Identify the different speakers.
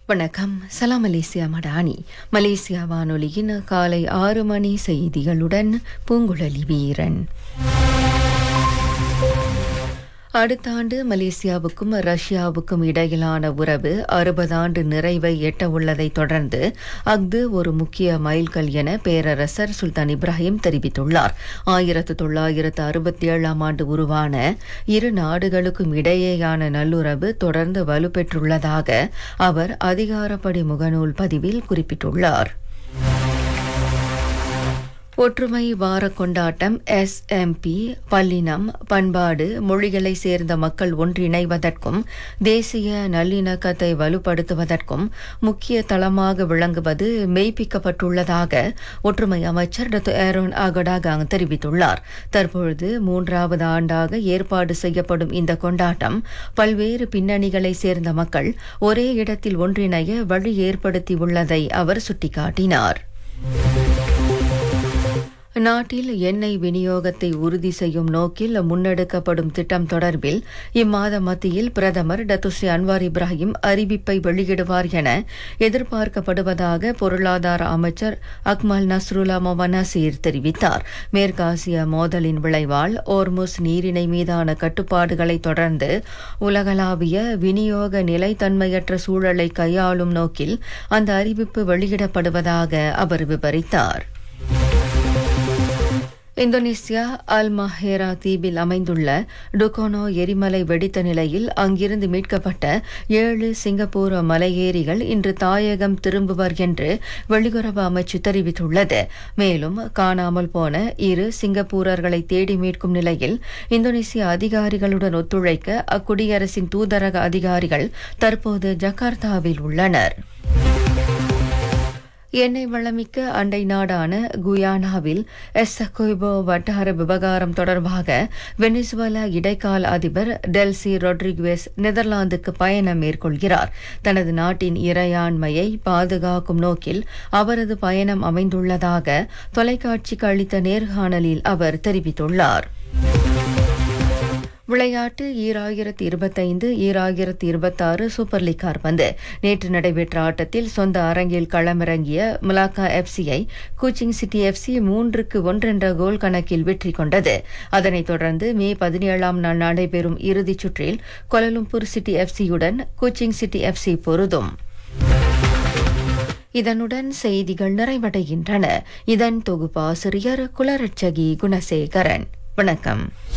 Speaker 1: வணக்கம் சலாம் Malaysia Madani Malaysia வானொலியின் காலை ஆறு மணி செய்திகளுடன் பூங்குழலி வீரன் அடுத்த ஆண்டு மலேசியாவுக்கும் ரஷ்யாவுக்கும் இடையிலான உறவு அறுபது ஆண்டு நிறைவை எட்ட உள்ளதை தொடர்ந்து அஃது ஒரு முக்கிய மைல்கல் என பேரரசர் சுல்தான் இப்ராஹிம் தெரிவித்துள்ளார் ஆயிரத்து தொள்ளாயிரத்து அறுபத்தி ஏழாம் ஆண்டு உருவான இரு நாடுகளுக்கும் இடையேயான நல்லுறவு தொடர்ந்து வலுப்பெற்றுள்ளதாக அவர் அதிகாரப்படி முகநூல் பதிவில் குறிப்பிட்டுள்ளார் ஒற்றுமை வார கொண்டாட்டம் எஸ்எம்பி பல்லினம் பண்பாடு மொழிகளை சேர்ந்த மக்கள் ஒன்றிணைவதற்கும் தேசிய நல்லிணக்கத்தை வலுப்படுத்துவதற்கும் முக்கிய தளமாக விளங்குவது மெய்ப்பிக்கப்பட்டுள்ளதாக ஒற்றுமை அமைச்சர் டாக்டர் ஏரோன் அகடாகாங் தெரிவித்துள்ளார் தற்பொழுது மூன்றாவது ஆண்டாக ஏற்பாடு செய்யப்படும் இந்த கொண்டாட்டம் பல்வேறு பின்னணிகளை சேர்ந்த மக்கள் ஒரே இடத்தில் ஒன்றிணைய வழி ஏற்படுத்தியுள்ளதை அவர் சுட்டிக்காட்டினார் நாட்டில் எண்ணெய் விநியோகத்தை உறுதி செய்யும் நோக்கில் முன்னெடுக்கப்படும் திட்டம் தொடர்பில் இம்மாத மத்தியில் பிரதமர் டத்துஸ்ரீ அன்வார் இப்ராஹிம் அறிவிப்பை வெளியிடுவார் என எதிர்பார்க்கப்படுவதாக பொருளாதார அமைச்சர் அக்மல் நஸ்ருல்லா மொவனசீர் தெரிவித்தார் மேற்காசிய மோதலின் விளைவால் ஓர்முஸ் நீரிணை மீதான கட்டுப்பாடுகளை தொடர்ந்து உலகளாவிய விநியோக நிலைத்தன்மையற்ற சூழலை கையாளும் நோக்கில் அந்த அறிவிப்பு வெளியிடப்படுவதாக அவர் விவரித்தார் இந்தோனேசியா அல் மஹேரா தீவில் அமைந்துள்ள டுகோனோ எரிமலை வெடித்த நிலையில் அங்கிருந்து மீட்கப்பட்ட ஏழு சிங்கப்பூர் மலையேறிகள் இன்று தாயகம் திரும்புவர் என்று வெளியுறவு அமைச்சு தெரிவித்துள்ளது மேலும் காணாமல் போன இரு சிங்கப்பூரர்களை தேடி மீட்கும் நிலையில் இந்தோனேசிய அதிகாரிகளுடன் ஒத்துழைக்க அக்குடியரசின் தூதரக அதிகாரிகள் தற்போது ஜகார்த்தாவில் உள்ளனர் எண்ணெய் வளமிக்க அண்டை நாடான குயானாவில் எஸ்ஸகோய்போ வட்டார விவகாரம் தொடர்பாக வெனிசுவலா இடைக்கால அதிபர் டெல்சி ரொட்ரிகுவேஸ் நெதர்லாந்துக்கு பயணம் மேற்கொள்கிறார் தனது நாட்டின் இறையாண்மையை பாதுகாக்கும் நோக்கில் அவரது பயணம் அமைந்துள்ளதாக தொலைக்காட்சிக்கு அளித்த நேர்காணலில் அவர் தெரிவித்துள்ளார் விளையாட்டு ஈராயிரத்தி இருபத்தைந்து ஈராயிரத்தி இருபத்தாறு சூப்பர் லீக் கார்பந்து நேற்று நடைபெற்ற ஆட்டத்தில் சொந்த அரங்கில் களமிறங்கிய மலாக்கா எஃப்சியை கூச்சிங் சிட்டி எஃப்சி மூன்றுக்கு ஒன்றென்ற கோல் கணக்கில் வெற்றி கொண்டது அதனைத் தொடர்ந்து மே பதினேழாம் நாள் நடைபெறும் இறுதிச் சுற்றில் கொலலும்பூர் சிட்டி எஃப்சியுடன் கூச்சிங் சிட்டி எஃப்சி பொருதும் இதனுடன் செய்திகள் நிறைவடைகின்றன இதன் தொகுப்பாசிரியர் குலரட்சகி குணசேகரன் வணக்கம்